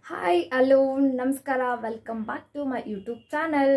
hi hello ನಮಸ್ಕಾರ welcome back to my YouTube channel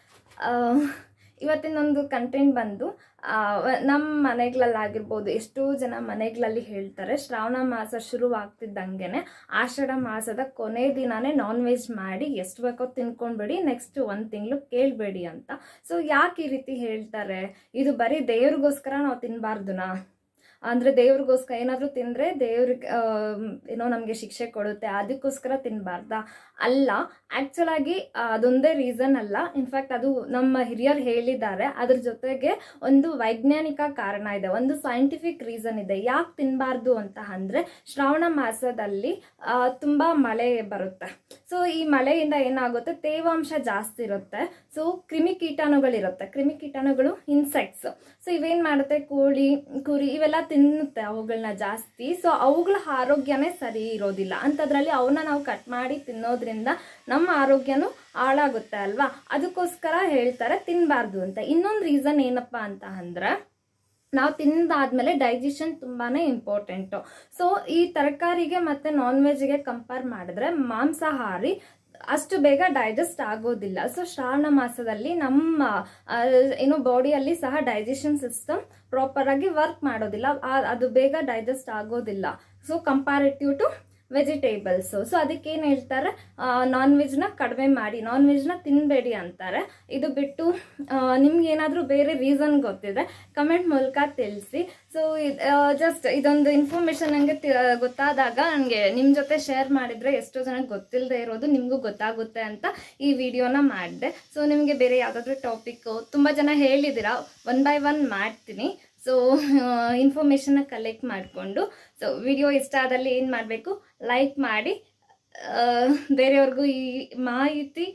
ಇವತ್ತಿನೊಂದು content ಬಂದು ಆ, ವ- ನಮ್ಮ ಮನೆಗಳಲ್ಲಾಗಿರ್ಬೋದು ಎಷ್ಟೋ ಜನ ಮನೆಗಳಲ್ಲಿ ಹೇಳ್ತಾರೆ ಶ್ರಾವಣ ಮಾಸ ಶುರುವಾಗ್ತಿದ್ದಂಗೆ ಆಷಾಢ ಮಾಸದ ಕೊನೆ ದಿನಾನೇ ನಾನ್ ವೆಜ್ ಮಾಡಿ ಎಷ್ಟು ಬೇಕೋ ತಿನ್ಕೊಂಡ್ಬಿಡಿ ನೆಕ್ಸ್ಟ್ ಒಂದು ತಿಂಗಳು ಕೇಳಬೇಡಿ ಅಂತ ಸೊ ಯಾಕೆ ಈ ರೀತಿ ಹೇಳ್ತಾರೆ ಇದು ಬರೀ ದೇವ್ರಿಗೋಸ್ಕರ ನಾವು ತಿನ್ನಬಾರ್ದುನಾ ಅಂದರೆ ದೇವ್ರಿಗೋಸ್ಕರ ಏನಾದರೂ ತಿಂದರೆ ದೇವ್ರಿಗೆ ಏನೋ ನಮಗೆ ಶಿಕ್ಷೆ ಕೊಡುತ್ತೆ ಅದಕ್ಕೋಸ್ಕರ ತಿನ್ನಬಾರ್ದಾ ಅಲ್ಲ ಆ್ಯಕ್ಚುಲ್ ಆಗಿ ಆ, ಅದೊಂದೇ ರೀಸನ್ ಅಲ್ಲ ಇನ್ಫ್ಯಾಕ್ಟ್ ಅದು ನಮ್ಮ ಹಿರಿಯರು ಹೇಳಿದ್ದಾರೆ ಅದ್ರ ಜೊತೆಗೆ ಒಂದು ವೈಜ್ಞಾನಿಕ ಕಾರಣ ಇದೆ ಒಂದು ಸೈಂಟಿಫಿಕ್ ರೀಸನ್ ಇದೆ ಯಾಕೆ ತಿನ್ನಬಾರ್ದು ಅಂತ ಅಂದರೆ ಶ್ರಾವಣ ಮಾಸದಲ್ಲಿ ಆ, ತುಂಬ ಮಳೆ ಬರುತ್ತೆ ಸೊ ಈ ಮಳೆಯಿಂದ ಏನಾಗುತ್ತೆ ತೇವಾಂಶ ಜಾಸ್ತಿ ಇರುತ್ತೆ ಸೊ ಕ್ರಿಮಿಕೀಟಾಣುಗಳಿರುತ್ತೆ ಕ್ರಿಮಿಕೀಟಾಣುಗಳು ಇನ್ಸೆಕ್ಟ್ಸ್ ಸೊ ಇವೇನ್ ಮಾಡುತ್ತೆ ಕೋಳಿ ಕುರಿ ಇವೆಲ್ಲ ತಿನ್ನುತ್ತೆ ಅವುಗಳನ್ನ ಜಾಸ್ತಿ ಸೊ ಅವುಗಳ ಆರೋಗ್ಯನೇ ಸರಿ ಇರೋದಿಲ್ಲ ಅಂಥದ್ರಲ್ಲಿ ಅವನ್ನ ನಾವು ಕಟ್ ಮಾಡಿ ತಿನ್ನೋದ್ರಿಂದ ನಮ್ಮ ಆರೋಗ್ಯನೂ ಹಾಳಾಗುತ್ತೆ ಅಲ್ವಾ ಅದಕ್ಕೋಸ್ಕರ ಹೇಳ್ತಾರೆ ತಿನ್ನಬಾರ್ದು ಅಂತ ಇನ್ನೊಂದು ರೀಸನ್ ಏನಪ್ಪಾ ಅಂತ ಅಂದ್ರೆ ನಾವು ತಿಂದಾದ್ಮೇಲೆ ಡೈಜೆಷನ್ ತುಂಬಾನೇ ಇಂಪಾರ್ಟೆಂಟು ಸೊ ಈ ತರಕಾರಿಗೆ ಮತ್ತೆ ನಾನ್ ವೆಜ್ಗೆ ಕಂಪೇರ್ ಮಾಡಿದ್ರೆ ಮಾಂಸಾಹಾರಿ ಅಷ್ಟು ಬೇಗ ಡೈಜೆಸ್ಟ್ ಆಗೋದಿಲ್ಲ ಸೊ ಶ್ರಾವಣ ಮಾಸದಲ್ಲಿ ನಮ್ಮ ಆ, ಏನು ಬಾಡಿಯಲ್ಲಿ ಸಹ ಡೈಜೆಷನ್ ಸಿಸ್ಟಮ್ ಪ್ರಾಪರ್ ಆಗಿ ವರ್ಕ್ ಮಾಡೋದಿಲ್ಲ ಆ- ಅದು ಬೇಗ ಡೈಜೆಸ್ಟ್ ಆಗೋದಿಲ್ಲ so comparative to vegetables so ಅದಕ್ಕೆ ಏನು ಹೇಳ್ತಾರೆ ನಾನ್ ವೆಜ್ನ ಕಡಿಮೆ ಮಾಡಿ ನಾನ್ ವೆಜ್ನ ತಿನ್ನಬೇಡಿ ಅಂತಾರೆ ಇದು ಬಿಟ್ಟು ನಿಮ್ಗೆ ಏನಾದರೂ ಬೇರೆ ರೀಸನ್ ಗೊತ್ತಿದ್ರೆ ಕಮೆಂಟ್ ಮೂಲಕ ತಿಳಿಸಿ ಸೊ ಜಸ್ಟ್ ಇದೊಂದು ಇನ್ಫಾರ್ಮೇಶನ್ ನನಗೆ ಗೊತ್ತಾದಾಗ ನನಗೆ ನಿಮ್ಮ ಜೊತೆ ಶೇರ್ ಮಾಡಿದರೆ ಎಷ್ಟೋ ಜನಕ್ಕೆ ಗೊತ್ತಿಲ್ಲದೆ ಇರೋದು ನಿಮಗೂ ಗೊತ್ತಾಗುತ್ತೆ ಅಂತ ಈ ವಿಡಿಯೋನ ಮಾಡಿದೆ ಸೊ ನಿಮಗೆ ಬೇರೆ ಯಾವುದಾದ್ರೂ ಟಾಪಿಕ್ಕು ತುಂಬ ಜನ ಹೇಳಿದ್ದೀರಾ ಒನ್ ಬೈ ಒನ್ ಮಾಡ್ತೀನಿ ಸೊ ಇನ್ಫಾರ್ಮೇಷನ್ನ ಕಲೆಕ್ಟ್ ಮಾಡಿಕೊಂಡು ಸೊ ವಿಡಿಯೋ ಇಷ್ಟ ಆದಲ್ಲಿ ಏನು ಮಾಡಬೇಕು ಲೈಕ್ ಮಾಡಿ ಆ, ಬೇರೆಯವ್ರಿಗೂ ಈ ಮಾಹಿತಿ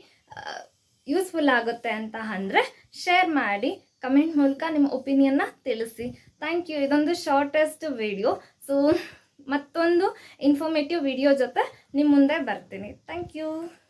ಯೂಸ್ಫುಲ್ ಆಗುತ್ತೆ ಅಂತ ಅಂದರೆ ಶೇರ್ ಮಾಡಿ ಕಮೆಂಟ್ ಮೂಲಕ ನಿಮ್ಮ ಒಪಿನಿಯನ್ನ ತಿಳಿಸಿ ಥ್ಯಾಂಕ್ ಯು ಇದೊಂದು ಶಾರ್ಟೆಸ್ಟ್ ವಿಡಿಯೋ ಸೊ ಮತ್ತೊಂದು ಇನ್ಫಾರ್ಮೇಟಿವ್ ವಿಡಿಯೋ ಜೊತೆ ನಿಮ್ಮ ಮುಂದೆ ಬರ್ತೀನಿ ಥ್ಯಾಂಕ್ ಯು